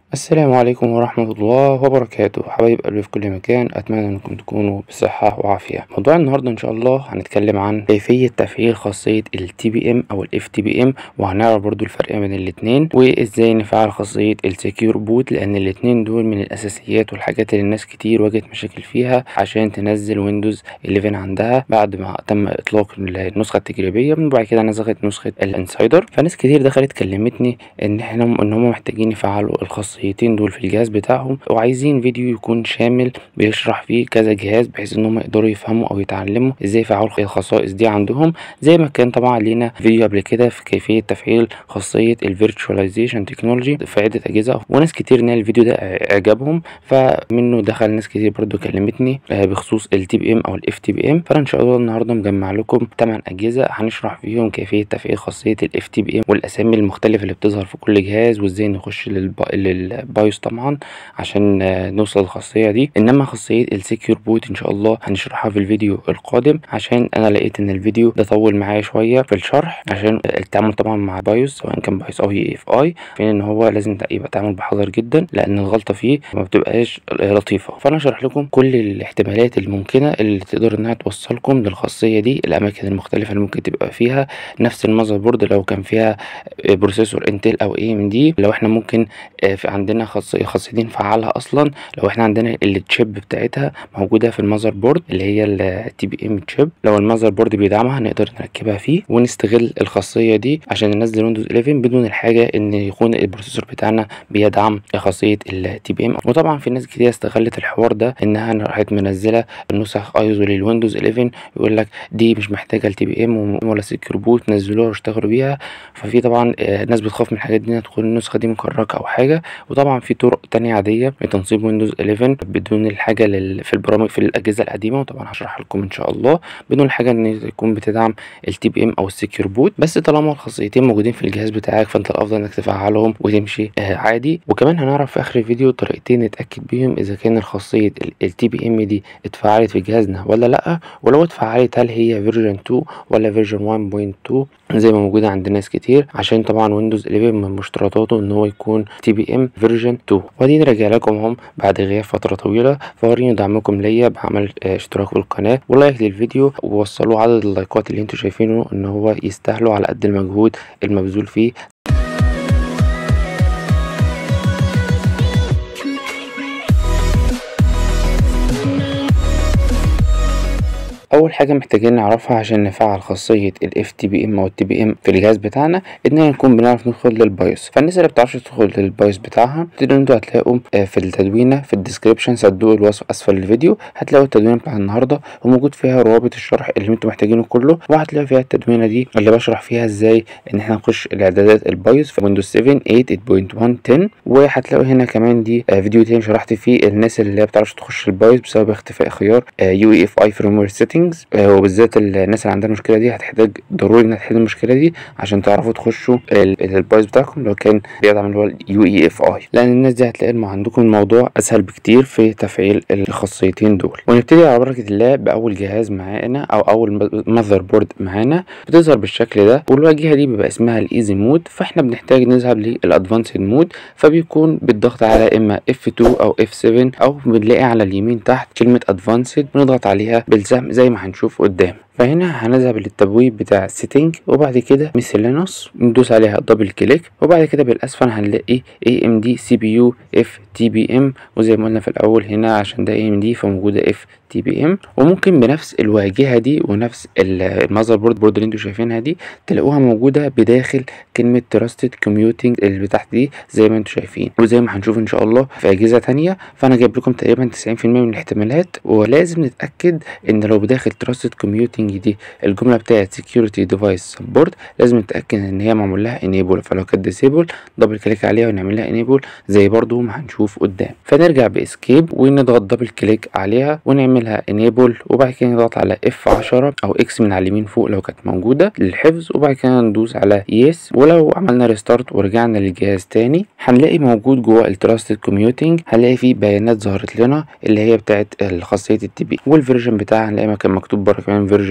السلام عليكم ورحمة الله وبركاته حبايب قلبي في كل مكان أتمنى أنكم تكونوا بصحة وعافية موضوع النهاردة إن شاء الله هنتكلم عن كيفية تفعيل خاصية ال TPM أو ال FTPM وهنعرف برضو الفرق بين الاتنين وإزاي نفعل خاصية ال Secure Boot لأن الاتنين دول من الأساسيات والحاجات اللي الناس كتير واجهت مشاكل فيها عشان تنزل ويندوز 11 عندها بعد ما تم إطلاق النسخة التجريبية وبعد كده نزلت نسخة الانسايدر فناس كتير دخلت كلمتني إن إحنا إن هم محتاجين يفعلوا الخاصية الخاصيتين دول في الجهاز بتاعهم وعايزين فيديو يكون شامل بيشرح فيه كذا جهاز بحيث ان هم يقدروا يفهموا او يتعلموا ازاي يفعلوا الخصائص دي عندهم زي ما كان طبعا لينا فيديو قبل كده في كيفيه تفعيل خاصيه الفيرتشواليزيشن تكنولوجي في عده اجهزه وناس كتير ان الفيديو ده اعجبهم فمنه دخل ناس كتير برضو كلمتني بخصوص التي بي ام او الاف تي بي ام فانا ان شاء الله النهارده مجمع لكم 8 اجهزه هنشرح فيهم كيفيه تفعيل خاصيه الاف تي بي ام والاسامي المختلفه اللي بتظهر في كل جهاز وازاي نخش للب... لل بايوس طبعا عشان نوصل للخاصية دي انما خاصية السكيور بوت ان شاء الله هنشرحها في الفيديو القادم عشان انا لقيت ان الفيديو ده طول معايا شوية في الشرح عشان التعامل طبعا مع بايوس سواء كان بايوس او اي اف اي فين ان هو لازم يبقى تعامل بحذر جدا لان الغلطة فيه ما بتبقاش لطيفة فانا اشرح لكم كل الاحتمالات الممكنة اللي تقدر انها توصلكم للخاصية دي الاماكن المختلفة اللي ممكن تبقى فيها نفس المذر بورد لو كان فيها بروسيسور انتل او اي ام دي لو احنا ممكن في عندنا خاصية خاصية دي نفعلها اصلا لو احنا عندنا التشيب بتاعتها موجودة في المذر بورد اللي هي التي بي ام تشيب لو المذر بورد بيدعمها نقدر نركبها فيه ونستغل الخاصية دي عشان ننزل ويندوز 11 بدون الحاجة ان يكون البروسيسور بتاعنا بيدعم خاصية التي بي ام وطبعا في ناس كتير استغلت الحوار ده انها راحت منزلة النسخ ايزو للويندوز 11 يقول لك دي مش محتاجة التي بي ام ولا سكيور بوت نزلوها واشتغلوا بيها ففي طبعا ناس بتخاف من الحاجات دي تكون النسخة دي مكركة او حاجة وطبعا في طرق تانية عادية لتنصيب ويندوز 11 بدون الحاجة لل... في البرامج في الأجهزة القديمة وطبعا هشرح لكم إن شاء الله بدون الحاجة إن تكون بتدعم التي بي ام أو السكيور بوت بس طالما الخاصيتين موجودين في الجهاز بتاعك فأنت الأفضل إنك تفعلهم وتمشي آه عادي وكمان هنعرف في آخر الفيديو طريقتين نتأكد بيهم إذا كان الخاصية التي بي ام دي اتفعلت في جهازنا ولا لأ ولو اتفعلت هل هي فيرجن 2 ولا فيرجن 1.2 زي ما موجودة عند ناس كتير عشان طبعا ويندوز 11 من مشترطاته إن هو يكون تي بي ام فيرجن 2 ودي راجع لكم هم بعد غياب فترة طويلة فوريني دعمكم ليا بعمل اشتراك في القناة ولايك للفيديو ووصلوا عدد اللايكات اللي انتوا شايفينه ان هو يستاهلوا على قد المجهود المبذول فيه اول حاجه محتاجين نعرفها عشان نفعل خاصيه الاف تي بي ام او التي بي ام في الجهاز بتاعنا اننا نكون بنعرف ندخل للبايوس فالناس اللي بتعرفش تدخل للبايوس بتاعها تقدروا انتوا هتلاقوا في التدوينه في الديسكريبشن صدقوا الوصف اسفل الفيديو هتلاقوا التدوينه بتاع النهارده وموجود فيها روابط الشرح اللي انتوا محتاجينه كله وهتلاقوا فيها التدوينه دي اللي بشرح فيها ازاي ان احنا نخش الاعدادات البايوس في ويندوز 7 8 8.1 10 وهتلاقوا هنا كمان دي فيديو تاني شرحت فيه الناس اللي بتعرفش تخش البايوس بسبب اختفاء خيار يو اي اف اي فيرموير سيتنجز وبالذات الناس اللي عندها المشكله دي هتحتاج ضروري انها تحل المشكله دي عشان تعرفوا تخشوا البايوس بتاعكم لو كان بيدعم اللي هو اليو اي اف اي لان الناس دي هتلاقي عندكم الموضوع اسهل بكتير في تفعيل الخاصيتين دول ونبتدي على بركه الله باول جهاز معانا او اول ماذر بورد معانا بتظهر بالشكل ده والواجهه دي بيبقى اسمها الايزي مود فاحنا بنحتاج نذهب للادفانسد مود فبيكون بالضغط على اما F2 او F7 او بنلاقي على اليمين تحت كلمه ادفانسد بنضغط عليها بالسهم زي ما هنشوف قدام فهنا هنذهب للتبويب بتاع السيتنج وبعد كده miscellaneous ندوس عليها دبل كليك وبعد كده بالاسفل هنلاقي AMD CPU FTPM وزي ما قلنا في الاول هنا عشان ده AMD فموجودة FTPM وممكن بنفس الواجهة دي ونفس المذر بورد بورد اللي انتوا شايفينها دي تلاقوها موجودة بداخل كلمة Trusted Commuting اللي تحت دي زي ما انتوا شايفين وزي ما هنشوف ان شاء الله في اجهزة تانية فانا جايب لكم تقريبا 90% من الاحتمالات ولازم نتأكد ان لو بداخل Trusted Commuting دي الجمله بتاعت security device support لازم نتاكد ان هي معمول لها enable فلو كانت disable دبل كليك عليها ونعمل لها enable زي برضو ما هنشوف قدام فنرجع باسكيب ونضغط دبل كليك عليها ونعملها enable وبعد كده نضغط على F10 او X من على اليمين فوق لو كانت موجوده للحفظ وبعد كده ندوس على yes ولو عملنا ريستارت ورجعنا للجهاز تاني هنلاقي موجود جوه التراستد كوميوتنج هنلاقي فيه بيانات ظهرت لنا اللي هي بتاعت خاصيه التي بي والفيرجن بتاعها هنلاقي كان مكتوب بره كمان فيرجن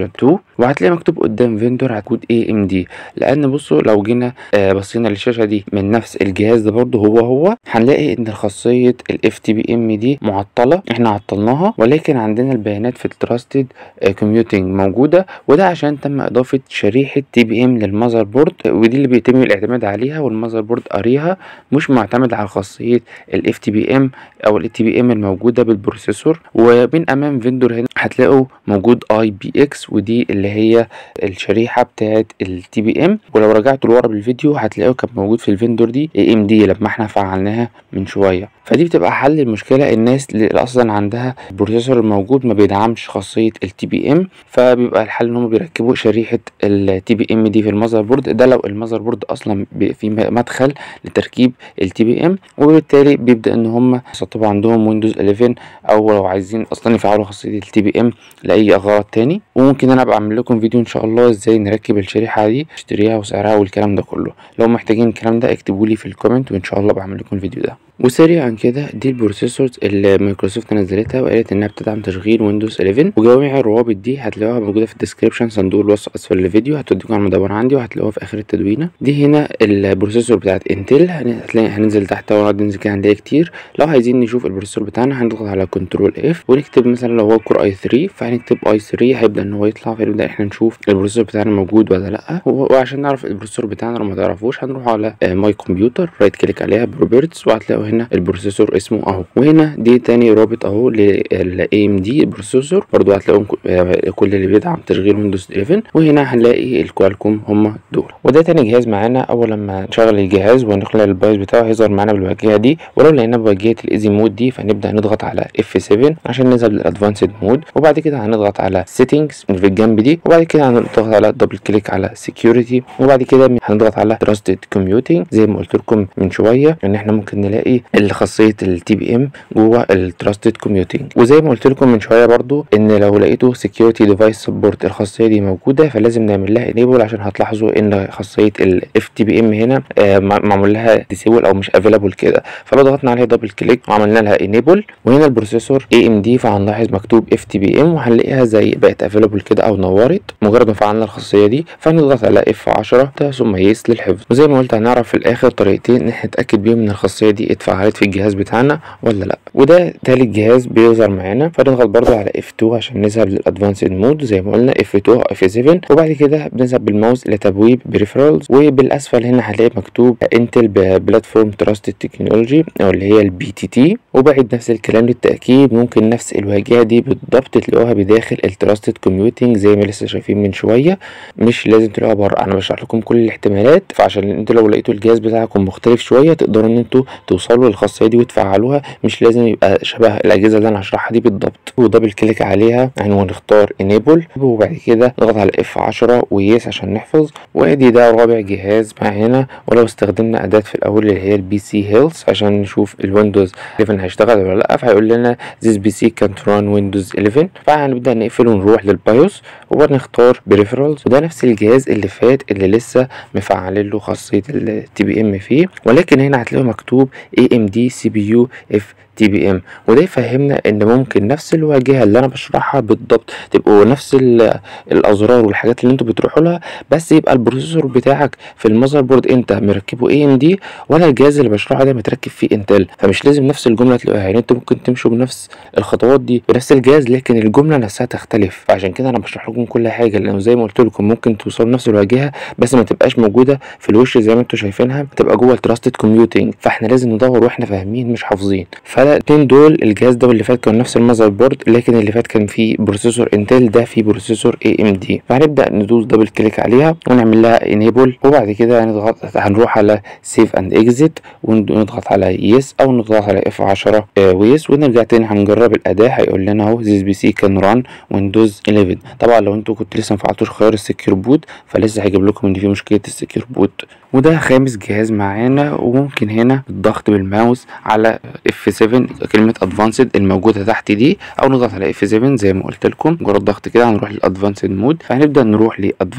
فيرجن 2 وهتلاقي مكتوب قدام فيندور كود اي ام دي لان بصوا لو جينا آه بصينا للشاشه دي من نفس الجهاز ده برضه هو هو هنلاقي ان خاصيه الاف تي بي ام دي معطله احنا عطلناها ولكن عندنا البيانات في التراستد كوميوتنج موجوده وده عشان تم اضافه شريحه تي بي ام للمذر بورد ودي اللي بيتم الاعتماد عليها والمذر بورد قاريها مش معتمد على خاصيه الاف تي بي ام او الاي تي بي ام الموجوده بالبروسيسور ومن امام فيندور هنا هتلاقوا موجود اي بي اكس ودي اللي هي الشريحه بتاعه التي بي ام ولو رجعتوا لورا بالفيديو هتلاقوا كان موجود في الفيندور دي اي ام دي لما احنا فعلناها من شويه فدي بتبقى حل المشكله الناس اللي اصلا عندها البروسيسور الموجود ما بيدعمش خاصيه التي بي ام فبيبقى الحل ان هم بيركبوا شريحه التي بي ام دي في المذر بورد ده لو المذر بورد اصلا في مدخل لتركيب التي بي ام وبالتالي بيبدا ان هم يسطبوا عندهم ويندوز 11 او لو عايزين اصلا يفعلوا خاصيه التي بي ام لاي غرض تاني وممكن انا ابقى اعمل لكم فيديو ان شاء الله ازاي نركب الشريحه دي اشتريها وسعرها والكلام ده كله لو محتاجين الكلام ده اكتبوا لي في الكومنت وان شاء الله بعمل لكم الفيديو ده وسريعا كده دي البروسيسورز اللي مايكروسوفت نزلتها وقالت انها بتدعم تشغيل ويندوز 11 وجوامع الروابط دي هتلاقوها موجوده في الديسكربشن صندوق الوصف اسفل الفيديو هتوديكم على المدونه عندي وهتلاقوها في اخر التدوينه دي هنا البروسيسور بتاعت انتل هتلاقي هننزل تحت ونقعد ننزل كده هنلاقي كتير لو عايزين نشوف البروسيسور بتاعنا هنضغط على كنترول اف ونكتب مثلا لو هو كور اي 3 فهنكتب اي 3 هيبدا ان هو يطلع فنبدا احنا نشوف البروسيسور بتاعنا موجود ولا لا وعشان نعرف البروسيسور بتاعنا لو ما تعرفوش هنروح على ماي كمبيوتر رايت كليك عليها بروبرتس وهتلاقوا هنا البروسيسور اسمه اهو وهنا دي تاني رابط اهو للاي ام دي البروسيسور برضو هتلاقوهم كل اللي بيدعم تشغيل ويندوز 11 وهنا هنلاقي الكوالكوم هم دول وده تاني جهاز معانا اول لما نشغل الجهاز ونخلق البايوس بتاعه هيظهر معانا بالواجهه دي ولو لقينا بواجهه الايزي مود دي فنبدا نضغط على اف 7 عشان ننزل للادفانسد مود وبعد كده هنضغط على سيتنجز في الجنب دي وبعد كده هنضغط على دبل كليك على سكيورتي وبعد كده هنضغط على تراستد كوميوتنج زي ما قلت لكم من شويه ان احنا ممكن نلاقي خاصيه التي بي ام جوه التراستد كوميوتنج وزي ما قلت لكم من شويه برضو ان لو لقيتوا سكيورتي ديفايس سبورت الخاصيه دي موجوده فلازم نعمل لها انيبل عشان هتلاحظوا ان خاصيه الاف تي بي ام هنا آه معمول لها ديسيبل او مش افيلابل كده فلو ضغطنا عليها دبل كليك وعملنا لها انيبل وهنا البروسيسور اي ام دي فهنلاحظ مكتوب اف تي بي ام وهنلاقيها زي بقت افيلابل كده او نورت مجرد ما فعلنا الخاصيه دي فنضغط على اف 10 ثم يس للحفظ وزي ما قلت هنعرف في الاخر طريقتين ان احنا نتاكد بيهم ان الخاصيه دي اتفعلت في الجهاز بتاعنا ولا لا وده تالت جهاز بيظهر معانا فنضغط برضو على F2 عشان نذهب للادفانسد مود زي ما قلنا F2 او F7 وبعد كده بنذهب بالماوس لتبويب بريفرالز وبالاسفل هنا هنلاقي مكتوب انتل بلاتفورم تراستد تكنولوجي او اللي هي البي تي تي وبعد نفس الكلام للتاكيد ممكن نفس الواجهه دي بالضبط تلاقوها بداخل التراستد كوميوتنج زي ما لسه شايفين من شويه مش لازم تلاقوها بره انا بشرح لكم كل الاحتمالات فعشان انتوا لو لقيتوا الجهاز بتاعكم مختلف شويه تقدروا ان انتوا توصلوا للخاصيه دي وتفعلوها مش لازم يبقى شبه الاجهزه اللي انا هشرحها دي بالضبط ودبل كليك عليها يعني ونختار انيبل وبعد كده نضغط على اف 10 ويس عشان نحفظ وادي ده رابع جهاز معانا ولو استخدمنا اداه في الاول اللي هي البي سي هيلث عشان نشوف الويندوز 11 هيشتغل ولا لا فهيقول لنا this PC can't run ويندوز 11 فهنبدا نقفل ونروح للبايوس ونختار بريفرالز وده نفس الجهاز اللي فات اللي لسه مفعلين له خاصيه التي بي ام فيه ولكن هنا هتلاقوا مكتوب اي ام دي سي بي يو اف تي بي ام وده يفهمنا ان ممكن نفس الواجهه اللي انا بشرحها بالضبط تبقوا نفس الازرار والحاجات اللي انتوا بتروحوا لها بس يبقى البروسيسور بتاعك في المذر بورد انت مركبه اي ام دي ولا الجهاز اللي بشرحه ده متركب فيه انتل فمش لازم نفس الجمله تلاقوها يعني انتوا ممكن تمشوا بنفس الخطوات دي بنفس الجهاز لكن الجمله نفسها تختلف فعشان كده انا بشرح لكم كل حاجه لانه زي ما قلت لكم ممكن توصلوا نفس الواجهه بس ما تبقاش موجوده في الوش زي ما انتوا شايفينها تبقى جوه التراستد كوميوتنج فاحنا لازم ندور واحنا فاهمين مش حافظين فالاتنين دول الجهاز ده واللي فات كان نفس المذر بورد لكن اللي فات كان فيه بروسيسور انتل ده فيه بروسيسور اي ام دي فهنبدا ندوس دبل كليك عليها ونعمل لها انيبل وبعد كده هنضغط هنروح على سيف اند اكزيت ونضغط على يس او نضغط على اف 10 ويس ونرجع تاني هنجرب الاداه هيقول لنا اهو ذيس بي سي كان ران ويندوز 11 طبعا لو انتوا كنتوا لسه ما فعلتوش خيار السكيور بوت فلسه هيجيب لكم ان في مشكله السكيور بوت وده خامس جهاز معانا وممكن هنا بالضغط بالماوس على F7 كلمة ادفانسد الموجودة تحت دي او نضغط على F7 زي ما قلت لكم مجرد ضغط كده هنروح للادفانسد مود فهنبدأ نروح لادفانسد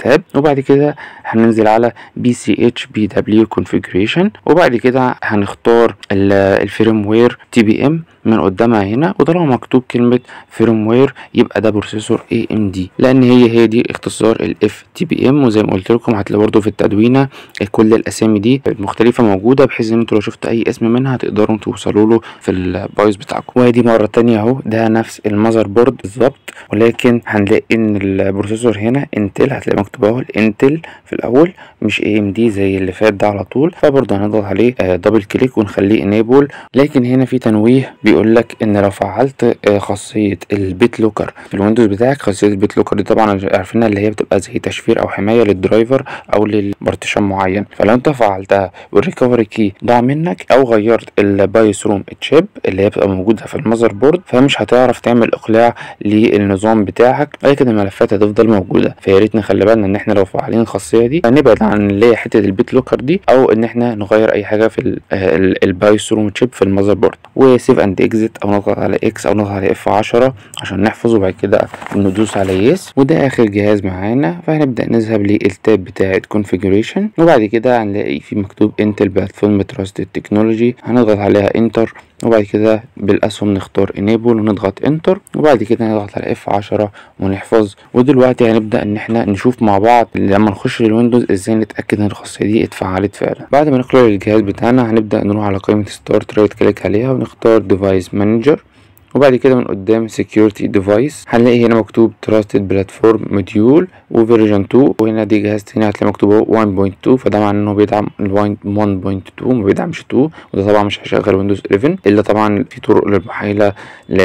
تاب وبعد كده هننزل على بي سي اتش بي دبليو كونفيجريشن وبعد كده هنختار الفيرم وير تي بي ام من قدامها هنا وطالما مكتوب كلمة فيرم وير يبقى ده بروسيسور اي ام دي لان هي هي دي اختصار الاف تي بي ام وزي ما قلت لكم هتلاقوا برضه في التدوينه كل الاسامي دي المختلفة موجودة بحيث ان انتوا لو شفتوا اي اسم منها تقدروا توصلوا له في البايوس بتاعكم وادي مرة تانية اهو ده نفس المذر بورد بالظبط ولكن هنلاقي ان البروسيسور هنا انتل هتلاقي مكتوب اهو الانتل في الاول مش اي ام دي زي اللي فات ده على طول فبرضه هنضغط عليه آه دبل كليك ونخليه انيبل لكن هنا في تنويه بيقول لك ان لو فعلت آه خاصيه البيت لوكر في الويندوز بتاعك خاصيه البيت لوكر دي طبعا عارفينها اللي هي بتبقى زي تشفير او حمايه للدرايفر او للبارتيشن معين فلو انت فعلتها والريكفري كي ضاع منك او غيرت البايس روم تشيب اللي هي بتبقى موجوده في المذر بورد فمش هتعرف تعمل اقلاع للنظام بتاعك ولكن الملفات هتفضل موجوده فيا ريت نخلي بالنا ان احنا لو فعالين الخاصيه دي هنبعد عن اللي هي حته البيت لوكر دي او ان احنا نغير اي حاجه في البايس روم تشيب في المذر بورد وسيف اند اكزيت او نضغط على اكس او نضغط على اف 10 عشان نحفظ وبعد كده ندوس على يس وده اخر جهاز معانا فهنبدا نذهب للتاب بتاعه كونفيجريشن وبعد كده هنلاقي في مكتوب انتل بلاتفورم تراستد تكنولوجي هنضغط عليها انتر وبعد كده بالاسهم نختار enable ونضغط انتر وبعد كده نضغط على اف 10 ونحفظ ودلوقتي هنبدا ان احنا نشوف مع بعض لما نخش للويندوز ازاي نتاكد ان الخاصيه دي اتفعلت فعلا بعد ما نخلق الجهاز بتاعنا هنبدا نروح على قائمه ستارت رايت كليك عليها ونختار ديفايس مانجر وبعد كده من قدام security device هنلاقي هنا مكتوب trusted platform module وفيرجن 2 وهنا دي جهاز تاني هتلاقي مكتوب 1.2 فده معناه انه بيدعم ال 1.2 ما بيدعمش 2 وده طبعا مش هيشغل ويندوز 11 الا طبعا في طرق للمحايلة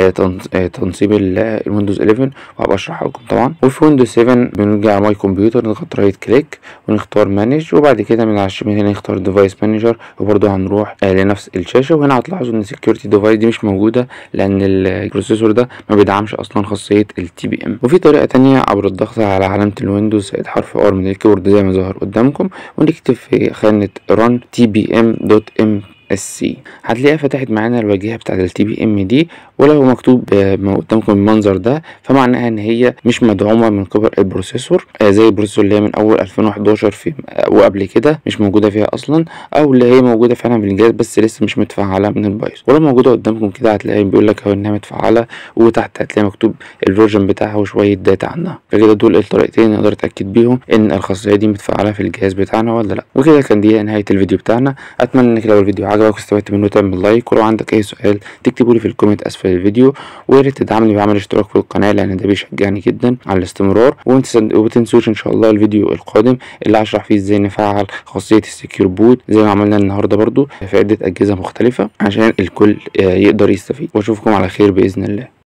لتنصيب الويندوز 11 وهبقى اشرحها لكم طبعا وفي ويندوز 7 بنرجع على ماي كمبيوتر نضغط رايت كليك ونختار مانج وبعد كده من على الشمال هنا نختار ديفايس مانجر وبرده هنروح لنفس الشاشة وهنا هتلاحظوا ان security device دي مش موجودة لان البروسيسور ده ما بيدعمش اصلا خاصيه التي بي ام وفي طريقه تانية عبر الضغط على علامه الويندوز زائد حرف ار من الكيبورد زي ما ظهر قدامكم ونكتب في خانه run tbm.m السي هتلاقيها فتحت معانا الواجهه بتاعت التي بي ام دي ولو مكتوب قدامكم المنظر ده فمعناها ان هي مش مدعومه من قبل البروسيسور زي البروسيسور اللي هي من اول 2011 في وقبل كده مش موجوده فيها اصلا او اللي هي موجوده فعلا في الجهاز بس لسه مش متفعله من البايوس ولو موجوده قدامكم كده هتلاقي بيقول لك اهو انها متفعله وتحت هتلاقي مكتوب الفيرجن بتاعها وشويه داتا عنها فكده دول الطريقتين نقدر نتاكد بيهم ان الخاصيه دي متفعله في الجهاز بتاعنا ولا لا وكده كان دي نهايه الفيديو بتاعنا اتمنى انك لو الفيديو عجبك واستفدت منه تعمل لايك ولو عندك اي سؤال تكتبه لي في الكومنت اسفل الفيديو ويا ريت تدعمني بعمل اشتراك في القناه لان ده بيشجعني جدا على الاستمرار ومتنسوش ان شاء الله الفيديو القادم اللي هشرح فيه ازاي نفعل خاصيه السكيور بوت زي ما عملنا النهارده برضو في عده اجهزه مختلفه عشان الكل يقدر يستفيد واشوفكم على خير باذن الله